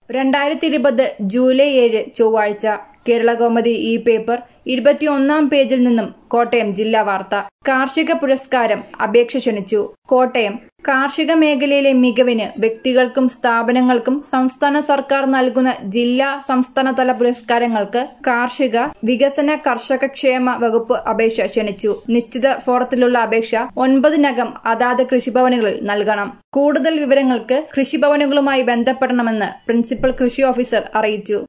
രണ്ടായിരത്തി ഇരുപത് ജൂലൈ ഏഴ് ചൊവ്വാഴ്ച കേരളകൗമുദി ഈ പേപ്പർ ഇരുപത്തിയൊന്നാം പേജിൽ നിന്നും കോട്ടയം ജില്ലാ വാർത്ത കാർഷിക പുരസ്കാരം അപേക്ഷ ക്ഷണിച്ചു കോട്ടയം കാർഷിക മേഖലയിലെ മികവിന് വ്യക്തികൾക്കും സ്ഥാപനങ്ങൾക്കും സംസ്ഥാന സർക്കാർ നൽകുന്ന ജില്ലാ സംസ്ഥാനതല പുരസ്കാരങ്ങൾക്ക് കാർഷിക വികസന കർഷകക്ഷേമ വകുപ്പ് അപേക്ഷ ക്ഷണിച്ചു നിശ്ചിത ഫോറത്തിലുള്ള അപേക്ഷ ഒൻപതിനകം അതാത് കൃഷിഭവനുകളിൽ നൽകണം കൂടുതൽ വിവരങ്ങൾക്ക് കൃഷിഭവനുകളുമായി ബന്ധപ്പെടണമെന്ന് പ്രിൻസിപ്പൽ കൃഷി ഓഫീസർ അറിയിച്ചു